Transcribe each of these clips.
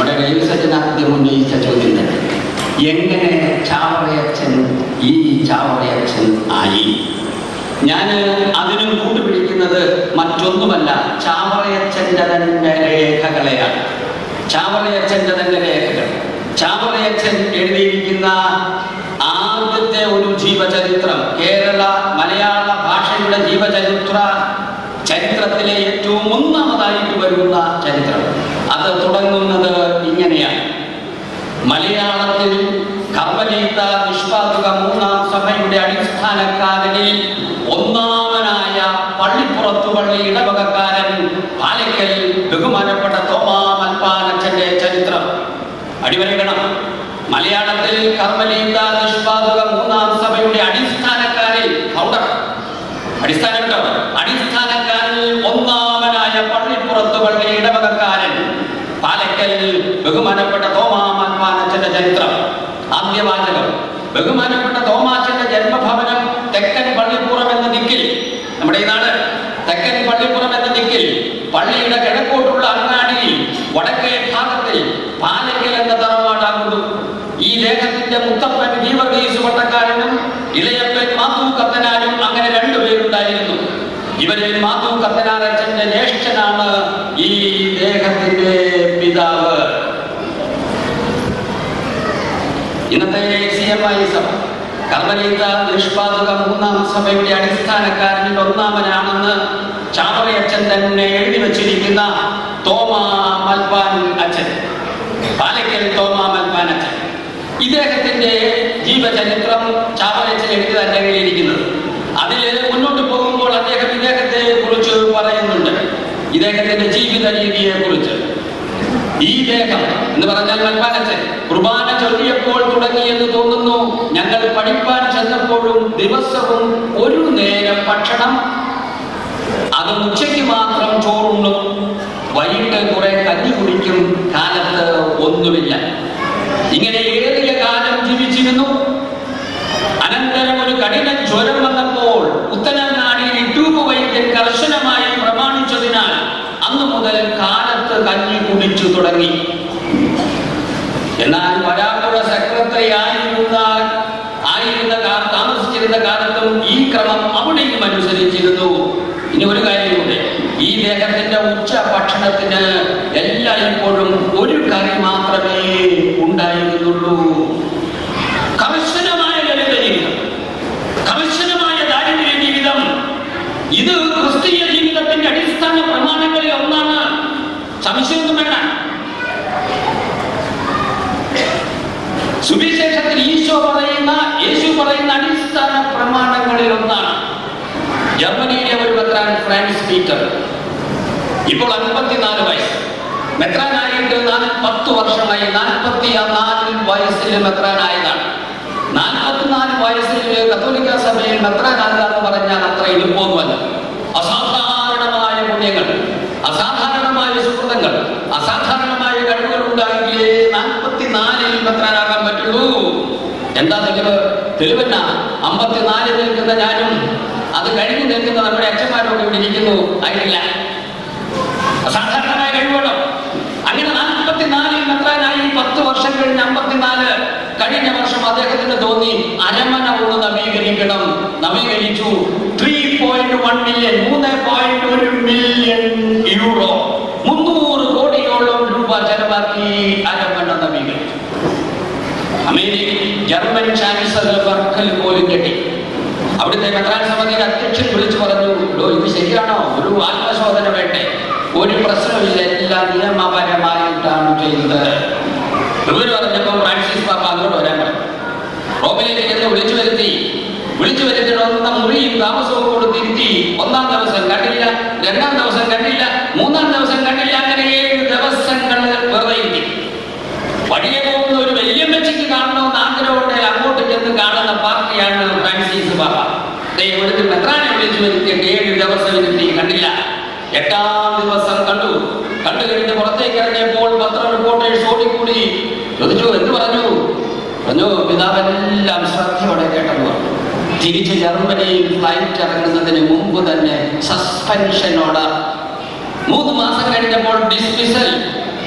നമ്മുടെ കൈവസത്തിന് ആദ്യം ഉന്നയിച്ച ചോദ്യം തന്നെ എങ്ങനെ ചാവറയച്ചൻ ഈ ചാവറയച്ചൻ ആയി ഞാൻ അതിനും കൂട്ടുപിടിക്കുന്നത് മറ്റൊന്നുമല്ല ചാവറയച്ചൻ്റെ തന്നെ രേഖകളെയാണ് ചാവറയച്ചൻ്റെ തന്നെ രേഖകൾ ചാവറയച്ചൻ എഴുതിയിരിക്കുന്ന ആദ്യത്തെ ഒരു ജീവചരിത്രം കേരള മലയാള ഭാഷയുടെ ജീവചരിത്ര ചരിത്രത്തിലെ ഏറ്റവും ഒന്നാമതായിട്ട് വരുന്ന ചരിത്രം അത് തുടങ്ങുന്നത് ഇങ്ങനെയാണ് മലയാളത്തിൽ കർമ്മലീത്ത നിഷ്പാതുക മൂന്നാം സഭയുടെ അടിസ്ഥാനക്കാരനിൽ ഒന്നാമനായ പള്ളിപ്പുറത്തു പള്ളി ഇടവകക്കാരൻ പാലക്കൽ ബഹുമാനപ്പെട്ട തോമാ മൽപ്പാനച്ചന്റെ ചരിത്രം അടിവരയിടണം മലയാളത്തിൽ കർമ്മലീത്ത നിഷ്പാതുക മൂന്നാം സഭയുടെ അടിസ്ഥാനക്കാരിൽ ഫൗണ്ടർ അടിസ്ഥാനം കേട്ടോ അടിസ്ഥാനക്കാരിൽ ഒന്നാമനായ പള്ളിപ്പുറത്ത് പള്ളി ഇടവകക്കാരൻ പാലക്കൽ ബഹുമാനപ്പെട്ട തോമാമാൻമാനച്ചന്റെ ചരിത്രം ആദ്യവാചകം ബഹുമാനപ്പെട്ട തോമാച്ചന്റെ ജന്മഭവനം തെക്കൻ പള്ളിപ്പുറം എന്ന ദിക്കിൽ നമ്മുടെ ഈ നാട് തെക്കൻ പള്ളിപ്പുറം എന്ന ദിക്കിൽ പള്ളിയുടെ കിഴക്കോട്ടുള്ള അങ്ങാടിയിൽ വടക്കേ ഭാഗത്തിൽ പാലക്കൽ എന്ന തറവാടാകുന്നു ഈ ലേഖത്തിന്റെ മുത്തപ്പൻ ദീപകീസ് വട്ടക്കാരനും ഇളയപ്പൻ മാത്തു കത്തനാരും അങ്ങനെ രണ്ടുപേരുണ്ടായിരുന്നു ഇവരിൽ മാത്തു കത്തനാറച്ചന്റെ ജ്യേഷ്ഠനാണ് ഈ ദേഹത്തിന്റെ പിതാവ് ഇന്നത്തെ സി എം ഐ സഭ കർമ്മലീത നിഷ്പാതുക മൂന്നാം സഭയുടെ അടിസ്ഥാനക്കാരനിൽ ഒന്നാമനാണെന്ന് ചാവറയച്ചൻ തന്നെ എഴുതി വച്ചിരിക്കുന്ന തോമാ മൽപ്പാൻ അച്ഛൻ പാലക്കൽ തോമാ മൽപ്പാൻ അച്ഛൻ ഇദ്ദേഹത്തിന്റെ ജീവചരിത്രം ചാവറയച്ചൻ എഴുതി തന്നെ കയ്യിലിരിക്കുന്നത് അതിൽ മുന്നോട്ട് പോകുമ്പോൾ അദ്ദേഹം ഇദ്ദേഹത്തെ കുറിച്ച് പറയുന്നുണ്ട് ഇദ്ദേഹത്തിന്റെ ജീവിത രീതിയെ കുറിച്ച് ഈ ദേഹം എന്ന് പറഞ്ഞാൽ മൽപ്പാനച്ചൻ കുർബാന ചൊല്ലിയപ്പോൾ തുടങ്ങിയെന്ന് തോന്നുന്നു ഞങ്ങൾ പഠിപ്പാൻ ചെന്നപ്പോഴും ദിവസവും ഒരു നേരം ഭക്ഷണം അത് ഉച്ചയ്ക്ക് മാത്രം ചോറുണ്ണും വൈകിട്ട് കുറെ കഞ്ഞി കുടിക്കും കാലത്ത് ഒന്നുമില്ല ഇങ്ങനെ ഏറിയ കാലം ജീവിച്ചിരുന്നു അനന്തരം ഒരു കഠിന ജ്വരം വന്നപ്പോൾ ഉത്തരനാടിയിൽ ട്യൂബ് വൈദ്യൻ കർശനമായി പ്രമാണിച്ചതിനാൽ അന്നു മുതൽ കാലത്ത് കഞ്ഞി കുടിച്ചു തുടങ്ങി എന്നാൽ വരാപ്പുഴ സെക്രട്ടറി ആയിരുന്ന ആയിരുന്ന കാ- താമസിച്ചിരുന്ന കാലത്തും ഈ ക്രമം അവിടെയും അനുസരിച്ചിരുന്നു ഇനി ഒരു കാര്യമുണ്ട് ഈ ദേഹത്തിന്റെ ഉച്ച ഭക്ഷണത്തിന് എല്ലായ്പ്പോഴും ഒരു കറി മാത്രമേ ഉണ്ടായിരുന്നുള്ളൂ കർശനമായ ലളിത ജീവിതം കർശനമായ ദാരിദ്ര്യ ജീവിതം ഇത് ക്രിസ്തീയ ജീവിതത്തിന്റെ അടിസ്ഥാന പ്രമാണങ്ങളിൽ ഒന്നാണ് സംശയമൊന്നും വേണ്ട സുവിശേഷത്തിൽ ഈശോ പറയുന്ന യേശു പറയുന്ന അടിസ്ഥാന പ്രമാണങ്ങളിൽ ഒന്നാണ് ജർമ്മനിയിലെ ഒരു മെത്രാൻ ഫ്രാൻസ് പീറ്റർ ഇപ്പോൾ അൻപത്തിനാല് വയസ്സ് മെത്രാനായിട്ട് നാല് പത്ത് വർഷമായി നാൽപ്പത്തി നാല് വയസ്സിൽ മെത്രാനായതാണ് നാൽപ്പത്തിനാല് വയസ്സിൽ കത്തോലിക്ക സഭയിൽ മെത്രാനാകുക എന്ന് പറഞ്ഞാൽ അത്ര എളുപ്പമൊന്നുമല്ല അസാധാരണമായ പുണ്യങ്ങൾ അസാധാരണമായ സുഹൃതങ്ങൾ അസാധാരണമായ കഴിവുകൾ ഉണ്ടായെങ്കിലേ നാൽപ്പത്തിനാലിൽ മെത്രാനാകാൻ പറ്റുള്ളൂ എന്താ തെളിവ് തെളിവെന്ന അമ്പത്തിനാലിൽ നിൽക്കുന്ന ഞാനും അത് കഴിഞ്ഞ് നിൽക്കുന്ന നമ്മുടെ അച്ഛന്മാരൊക്കെ ഇവിടെ ഇരിക്കുന്നു ആയിട്ടില്ല അസാധാരണമായ കഴിവുകളോ അങ്ങനെ നാൽപ്പത്തിനാലിൽ മെത്രാനായി പത്ത് വർഷം കഴിഞ്ഞ് അമ്പത്തിനാല് കഴിഞ്ഞ വർഷം അദ്ദേഹത്തിന് തോന്നി അരമന ഒന്ന് നവീകരിക്കണം നവീകരിച്ചു ത്രീ പോയിന്റ് വൺ മില്യൺ മൂന്ന് പോയിന്റ് ഒരു മില്യൺ യൂറോ മുന്നൂറ് കോടിയോളം രൂപ ചെലവാക്കി അരമന നവീകരിച്ചു അമേരിക്ക ജർമ്മൻ ചാൻസലർ ബർക്കൽ പോലും കെട്ടി അവിടുത്തെ മെത്രാൻ സമിതിയുടെ അധ്യക്ഷൻ വിളിച്ചു പറഞ്ഞു "ഡോ, ഇത് ശരിയാണോ ഒരു ആത്മശോധന വേണ്ടേ ഒരു പ്രശ്നമില്ല എല്ലാം നിയമപരമായിട്ടാണ് ചെയ്തത് ഇവർ പറഞ്ഞപ്പോൾ ഫ്രാൻസിസ് പാപ്പ അങ്ങോട്ട് വരാൻ പറഞ്ഞു റോമിലേക്ക് ചെന്ന് വിളിച്ചു വരുത്തി വിളിച്ചു വരുത്തിയിട്ട് ഒന്നാം മുറിയും താമസവും കൊടുത്തിരുത്തി ഒന്നാം ദിവസം കണ്ടില്ല രണ്ടാം ദിവസം കണ്ടില്ല മൂന്നാം ദിവസം കണ്ടില്ല അങ്ങനെ ഏഴ് ദിവസങ്ങൾ വെറുതെ ഇരുത്തി വഴിയെ പോകുന്ന ഒരു വല്യമ്മച്ചിക്ക് കാണണമെന്ന് ആഗ്രഹമുണ്ട് അങ്ങോട്ട് ചെന്ന് കാണുന്ന പാർട്ടിയാണ് ഫ്രാൻസിസ് ബാബ ദേ ഇവിടുത്തെ മെത്രാനെ വിളിച്ചു വരുത്തിയിട്ട് ഏഴ് ദിവസം ഇരുത്തി കണ്ടില്ല എട്ടാം ദിവസം കണ്ടു കണ്ടു കഴിഞ്ഞ് പുറത്തേക്ക് ഇറങ്ങിയപ്പോൾ പത്ര റിപ്പോർട്ടേഴ്സ് ഓടിക്കൂടി ചോദിച്ചു എന്ത് പറഞ്ഞു പറഞ്ഞു പിതാവെല്ലാം ശ്രദ്ധയോടെ കേട്ടെന്ന് പറഞ്ഞു തിരിച്ച് ജർമ്മനിയിൽ ഫ്ലൈറ്റ് ഇറങ്ങുന്നതിന് മുമ്പ് തന്നെ സസ്പെൻഷൻ ഓർഡർ മൂന്ന് മാസം കഴിഞ്ഞപ്പോൾ ഡിസ്മിസൽ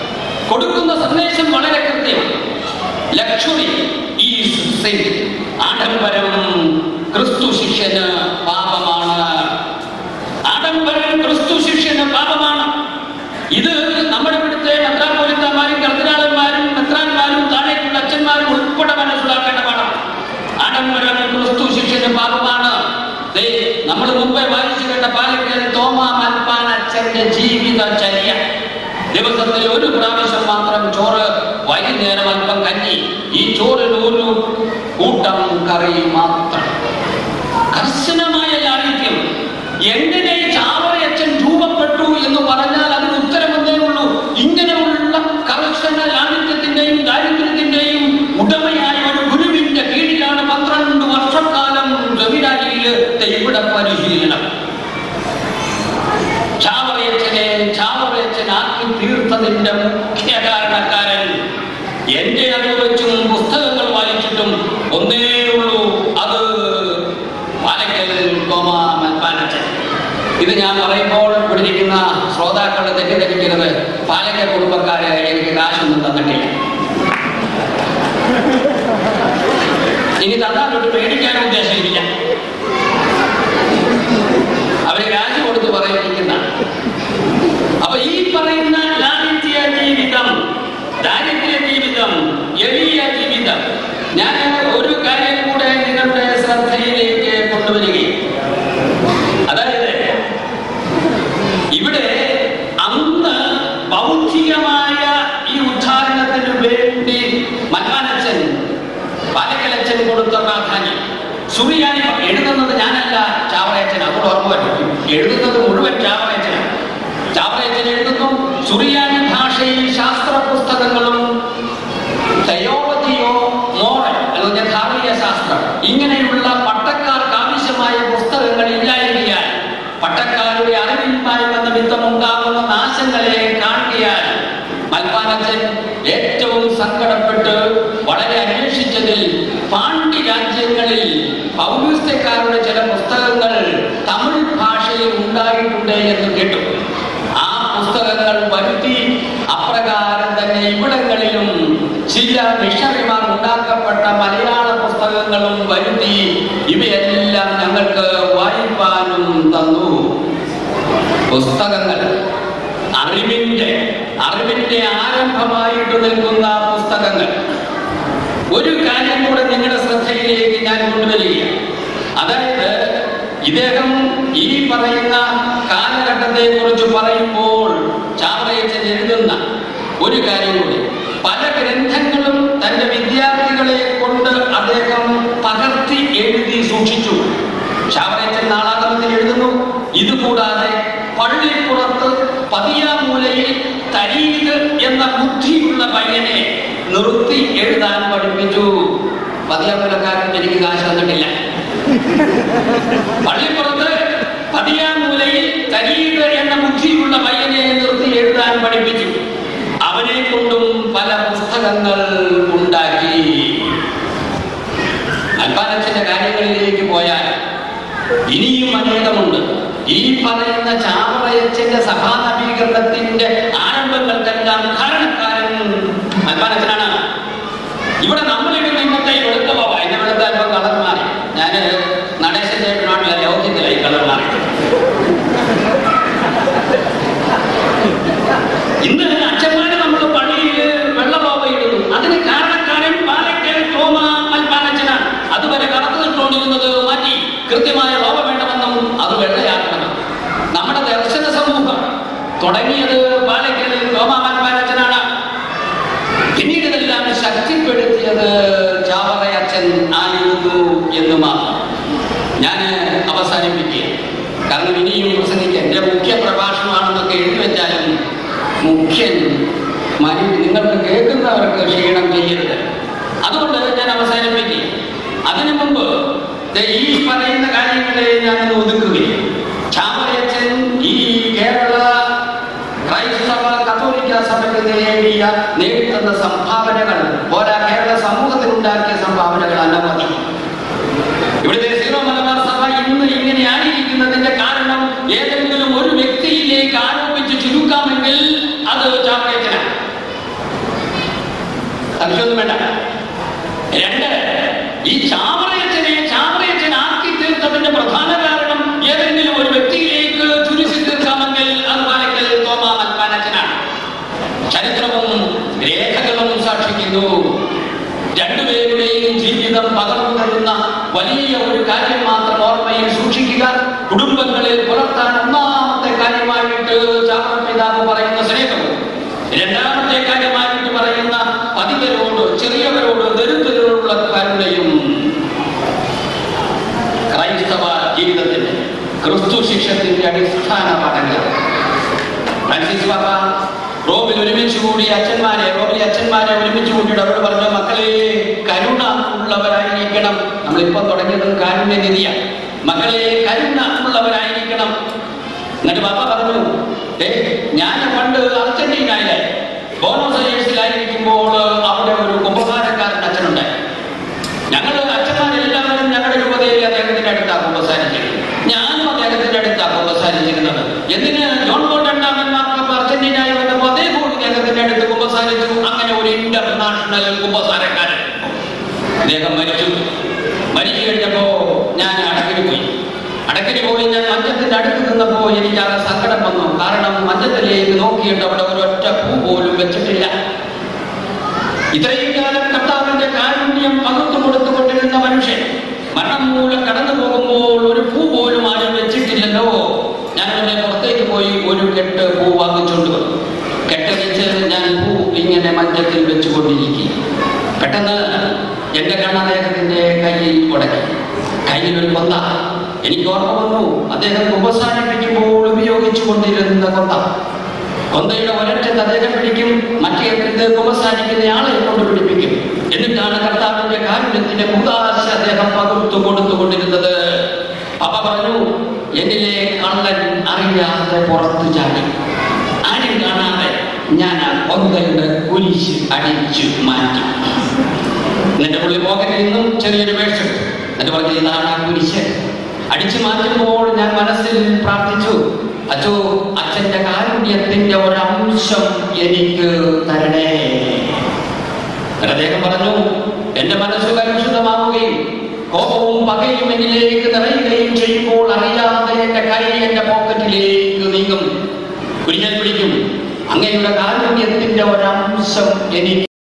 കൊടുക്കുന്ന സന്ദേശം വളരെ കൃത്യം ലക്ഷറി ഈ ആഡംബരം ക്രിസ്തു ശിഷ്യന് പാപമാണ് ആഡംബരം ക്രിസ്തു ശിഷ്യന് പാപമാണ് ഇത് നമ്മുടെ ഇവിടുത്തെ മെത്രാപോലിത്തമാരും കർദിനാളന്മാരും മെത്രാന്മാരും താഴേക്കുള്ള അച്ഛന്മാരും ഉൾപ്പെടെ മനസ്സിലാക്കേണ്ട പാഠം ആഡംബരം ക്രിസ്തു ശിഷ്യന് പാപമാണ് ദേ, നമ്മൾ മുമ്പേ വായിച്ചു കേട്ട പാലക്കൽ തോമാ മൽപ്പാൻ അച്ഛന്റെ ജീവിതചര്യ ദിവസത്തിൽ ഒരു പ്രാവശ്യം മാത്രം ചോറ് വൈകുന്നേരം അല്പം കഞ്ഞി ഈ ചോറിന് ഒരു കൂട്ടം കറി മാത്രം കർശനമായ ലാളിത്യം എങ്ങനെ ചാവറയച്ചൻ രൂപപ്പെട്ടു എന്ന് പറഞ്ഞാൽ അതിന് ഉത്തരമെന്നേ ഉള്ളൂ ഇങ്ങനെയുള്ള കർശന ലാളിത്യത്തിന്റെയും ദാരിദ്ര്യത്തിന്റെയും ഉടമയായ ഒരു ഗുരുവിന്റെ കീഴിലാണ് പന്ത്രണ്ട് വർഷക്കാലം രവിരാജിയിൽ ഇവിടെ പരിശീലനം ചാവറയച്ചനെ ചാവറയച്ചനാക്കി തീർത്തതിന്റെ മുഖ്യ കാരണക്കാരൻ എന്റെ അറിവ് വെച്ചും പുസ്തകങ്ങൾ വായിച്ചിട്ടും ഒന്നേ ഉള്ളൂ അത് പാലക്കൽ തോമ മൽപ്പാനച്ചൻ ഇത് ഞാൻ പറയുമ്പോൾ ഇവിടെ ഇരിക്കുന്ന ശ്രോതാക്കളുടെ തെറ്റിദ്ധരിക്കരുത് പാലക്കൽ കുടുംബക്കാരെ എനിക്ക് കാശൊന്നും തന്നിട്ടില്ല ഇനി തന്നാലൊട്ട് പേടിക്കാൻ ഉദ്ദേശമില്ല അവര് കാശ് കൊടുത്ത് പറയിപ്പിക്കുന്ന അപ്പൊ ഈ പറയുന്ന ലാളിത്യ ജീവിതം ദാരിദ്ര്യ ജീവിതം എളിയ ജീവിതം ഞാൻ ഒരു കാര്യം കൂടെ നിങ്ങളുടെ ശ്രദ്ധയിലേക്ക് കൊണ്ടുവരികയും അതായത് ഇവിടെ അന്ന് ബൗദ്ധികമായ ഈ ഉദ്ധാരണത്തിന് വേണ്ടി മൽവാനച്ചൻ പാലക്കലച്ചൻ കൊടുത്ത പ്രാധാന്യം സുറിയാനി എഴുതുന്നത് ഞാനല്ല ചാവറയച്ചൻ അതുകൊണ്ട് ഓർമ്മ പറ്റും എഴുതുന്നത് മുഴുവൻ ചാവറയച്ചനാണ് ചാവറയച്ചൻ എഴുതുന്നു സുറിയാനി ഭാഷയിൽ ശാസ്ത്ര പുസ്തകങ്ങളും തയോളജിയോ മോറൽ എന്ന് പറഞ്ഞാൽ ധാർമ്മിക ശാസ്ത്രം ഇങ്ങനെയുള്ള പട്ടക്കാർക്ക് ആവശ്യമായ പുസ്തകങ്ങൾ ഇല്ലായകയാൽ പട്ടക്കാരുടെ അറിവിന്മാരും നിമിത്തം ഉണ്ടാകുന്ന നാശങ്ങളെ കാണുകയാൽ മൽപ്പാനച്ചൻ ഏറ്റവും സങ്കടപ്പെട്ട് വളരെ അന്വേഷിച്ചതിൽ പാണ്ഡ്യ രാജ്യങ്ങളിൽ പൗരസ്ത്യക്കാരുടെ ചില പുസ്തകങ്ങൾ തമിഴ് ഭാഷയിൽ ഉണ്ടായിട്ടുണ്ട് എന്ന് കേട്ടു ആ പുസ്തകങ്ങൾ വരുത്തി അപ്രകാരം തന്നെ ഇവിടങ്ങളിലും ചില മിഷണറിമാർ ഉണ്ടാക്കപ്പെട്ട മലയാള പുസ്തകങ്ങളും വരുത്തി ഇവയെല്ലാം ഞങ്ങൾക്ക് വായിപ്പാനും തന്നു പുസ്തകങ്ങൾ അറിവിന്റെ അറിവിന്റെ ആരംഭമായിട്ട് നിൽക്കുന്ന പുസ്തകങ്ങൾ ഒരു കാര്യം കൂടെ നിങ്ങളുടെ ശ്രദ്ധയിലേക്ക് ഞാൻ കൊണ്ടുവരികയാണ് അതായത് ഇദ്ദേഹം ഈ പറയുന്ന കാലഘട്ടത്തെ കുറിച്ച് പറയുമ്പോൾ ചാവറയച്ചൻ എഴുതുന്ന ഒരു കാര്യം കൂടി പല ഗ്രന്ഥങ്ങളും തന്റെ വിദ്യാർത്ഥികളെ കൊണ്ട് അദ്ദേഹം പകർത്തി എഴുതി സൂക്ഷിച്ചു ചാവറയച്ചൻ നാളാകമത്തിൽ എഴുതുന്നു ഇതുകൂടാതെ പള്ളിപ്പുറത്ത് പതിയാമൂലയിൽ തരീത് എന്ന ബുദ്ധിയുള്ള പയ്യനെ നിർത്തി എഴുതാൻ പഠിപ്പിച്ചു പതിയാമൂലക്കാരൻ എനിക്ക് കാശ് തന്നിട്ടില്ല പള്ളിപ്പുറത്ത് പതിയാമൂലയിൽ തരീത് എന്ന ബുദ്ധിയുള്ള പയ്യനെ നിർത്തി എഴുതാൻ പഠിപ്പിച്ചു അവനെ കൊണ്ടും പല പുസ്തകങ്ങൾ ഉണ്ടാക്കി അൽപ്പാനച്ചന്റെ കാര്യങ്ങളിലേക്ക് പോയാൽ ഇനിയും അനേകമുണ്ട് ഈ പറയുന്ന ചാവറയച്ചന്റെ സഭാനവീകരണത്തിന്റെ ആരംഭങ്ങൾക്കെല്ലാം കാരണക്കാരൻ അൽപ്പാനച്ചനാണ് ഇവിടെ നമ്മളിടുന്ന ഇന്നത്തെ ഈ വെളുത്ത ബാബ എന്നെ വെളുത്ത അല്പം കളർ മാറി ഞാൻ നടേശന്റെ നാട്ടിലെ ലൗകികത്തിലായി കളർ മാറി ഇന്ന് അച്ഛന്മാര് നമ്മൾ പള്ളിയിൽ വെള്ളബോബ ഇടുന്നു അതിന് കാരണക്കാരൻ പാലക്കൽ തോമ മൽപ്പാനച്ചനാണ് അതുവരെ കറുത്തു നിട്ടുകൊണ്ടിരുന്നത് മാറ്റി കൃത്യമായ ലോപ വേണമെന്നും അത് വെള്ളയാക്കണം നമ്മുടെ ദർശന സമൂഹം തുടങ്ങിയത് പാലക്കൽ തോമ മൽപ്പാനച്ചനാണ് പിന്നീട് ഇതെല്ലാം ശക്തിപ്പെടുത്തിയത് ചാവറയച്ചൻ ആയിരുന്നു എന്ന് മാത്രം ഞാൻ അവസാനിപ്പിക്കുക കാരണം ഇനിയും പ്രസംഗിക്കാൻ എൻ്റെ മുഖ്യ പ്രഭാഷണമാണെന്നൊക്കെ എഴുതി വെച്ചാലും മുഖ്യൻ മരി നിങ്ങൾക്ക് കേൾക്കുന്നവർക്ക് ക്ഷീണം ചെയ്യരുത് അതുകൊണ്ട് ഞാൻ അവസാനിപ്പിക്കുക അതിനു മുമ്പ് ദേ ഈ പറയുന്ന കാര്യങ്ങളെ ഞാൻ ഒന്ന് ഒതുക്കുകയും ചാമരയച്ചൻ ഈ കേരള ക്രൈസ്തവ കത്തോലിക്ക സഭയ്ക്ക് നേടിയ നേടിത്തന്ന സംഭാവനകൾ പോരാ കേരള സമൂഹത്തിനുണ്ടാക്കിയ സംഭാവനകൾ അനവധി ഇവിടുത്തെ സീറോ മലബാർ സഭ ഇന്ന് ഇങ്ങനെ ആയിരിക്കുന്നതിന്റെ കാരണം ഏതെങ്കിലും ഒരു വ്യക്തിയിലേക്ക് ആരോപിച്ച് ചുരുക്കാമെങ്കിൽ അത് ചാമരയച്ചനാണ് പള്ളിയിൽ സൂക്ഷിക്കുക കുടുംബങ്ങളിൽ പുലർത്താൻ ഒന്നാമത്തെ കാര്യമായിട്ട് ചാമപിതാവ് പറയുന്ന സ്നേഹവും രണ്ടാമത്തെ കാര്യമായിട്ട് പറയുന്ന പതിവരോട് ചെറിയവരോട് ദരിദ്രരോടുള്ള കരുണയും ക്രൈസ്തവ ജീവിതത്തിന്റെ ക്രിസ്തു ശിക്ഷത്തിന്റെ അടിസ്ഥാന പാഠങ്ങൾ ഫ്രാൻസിസ് പാപ്പ റോമിൽ ഒരുമിച്ച് കൂടിയ അച്ഛന്മാരെ റോമിലെ അച്ഛന്മാരെ ഒരുമിച്ച് കൂട്ടിയിട്ട് അവരോട് പറഞ്ഞു മക്കളെ കരുണ ഉള്ളവരായിരിക്കണം നമ്മളിപ്പം തുടങ്ങിയത് കാരുണ്യനിധിയാണ് മക്കളെ കരുണ ഉള്ളവരായിരിക്കണം എന്നിട്ട് പാപ്പ പറഞ്ഞു ഏ ഞാൻ പണ്ട് അർജന്റീനയിലെ ബോണസ് അയേഴ്സിലായിരിക്കുമ്പോൾ അവിടെ ഒരു കുമ്പസാരക്കാരൻ അച്ഛനുണ്ടായി ഞങ്ങൾ അച്ഛന്മാരെല്ലാവരും ഞങ്ങളുടെ രൂപതയിൽ അദ്ദേഹത്തിന്റെ അടുത്താണ് കുമ്പസാരിച്ചിരുന്നത് ഞാനും അദ്ദേഹത്തിന്റെ അടുത്താണ് കുമ്പസാരിച്ചിരുന്നത് എന്തിന് ജോൺ പോൾ രണ്ടാമൻ മാർക്കപ്പ് അർജന്റീനയിൽ വന്നപ്പോൾ അദ്ദേഹം അദ്ദേഹത്തിന്റെ അടുത്ത് കുമ്പസാരിച്ചു അങ്ങനെ ഒരു ഇന്റർനാഷണൽ കുമ്പസാരക്കാരൻ അദ്ദേഹം മരിച്ചു മരിച്ചു കഴിഞ്ഞപ്പോ ഞാൻ അടക്കിന് പോയി അടക്കിന് പോയി ഞാൻ മഞ്ചത്തിന്റെ അടുത്ത് നിന്നപ്പോ എനിക്ക് ആ സങ്കടം വന്നു കാരണം മഞ്ചത്തിലേക്ക് നോക്കിയിട്ട് അവിടെ ഒരൊറ്റ പൂ പോലും വെച്ചിട്ടില്ല ഇത്രയും കാലം കർത്താവിന്റെ കാരുണ്യം പകുത്തു കൊടുത്തുകൊണ്ടിരുന്ന മനുഷ്യൻ മരണം മൂലം കടന്നു പോകുമ്പോൾ ഒരു പൂ പോലും ആരും വെച്ചിട്ടില്ലല്ലോ ഞാൻ അവിടെ പുറത്തേക്ക് പോയി ഒരു കെട്ട് പൂ വാങ്ങിച്ചുകൊണ്ട് വന്നു കെട്ട് വെച്ച് ഞാൻ പൂ ഇങ്ങനെ മഞ്ചത്തിൽ വെച്ചുകൊണ്ടിരിക്കുക പെട്ടെന്ന് എന്റെ കണ്ണ് അദ്ദേഹത്തിന്റെ കയ്യിൽ ഉടക്കി കയ്യിൽ ഒരു കൊന്ത എനിക്ക് ഓർമ്മ വന്നു അദ്ദേഹം ഉപസാരിപ്പിക്കുമ്പോൾ ഉപയോഗിച്ചു കൊണ്ടിരുന്ന കൊന്ത കൊന്തയുടെ ഒരറ്റത്ത് അദ്ദേഹം പിടിക്കും മറ്റേ അറ്റത്ത് കുമ്പസാരിക്കുന്ന ആളെ കൊണ്ട് പിടിപ്പിക്കും എന്നിട്ടാണ് കർത്താവിന്റെ കാരുണ്യത്തിന്റെ മുതാശ അദ്ദേഹം പകർത്തു കൊടുത്തുകൊണ്ടിരുന്നത് അപ്പ പറഞ്ഞു എന്നിലെ കള്ളൻ അറിയാതെ പുറത്തു ചാടി ആരും കാണാതെ ഞാൻ ആ കൊന്തയുടെ കുരിശ് അടിച്ചു മാറ്റി എന്നിട്ട് പുള്ളി പോക്കറ്റിൽ നിന്നും ചെറിയൊരു വേഷം എന്നിട്ട് പറഞ്ഞു ഇതാണ് ആ കുരിശ് അടിച്ചു മാറ്റുമ്പോൾ ഞാൻ മനസ്സിൽ പ്രാർത്ഥിച്ചു അച്ചോ അച്ഛന്റെ കാരുണ്യത്തിന്റെ ഒരംശം എനിക്ക് തരണേ എന്നിട്ട് അദ്ദേഹം പറഞ്ഞു എന്റെ മനസ്സ് കലുഷിതമാവുകയും കോപവും പകയും എന്നിലേക്ക് നിറയുകയും ചെയ്യുമ്പോൾ അറിയാതെ എന്റെ കൈ എന്റെ പോക്കറ്റിലേക്ക് നീങ്ങും കുരിഞ്ഞാൽ പിടിക്കും അങ്ങയുടെ കാരുണ്യത്തിന്റെ ഒരംശം എനിക്ക്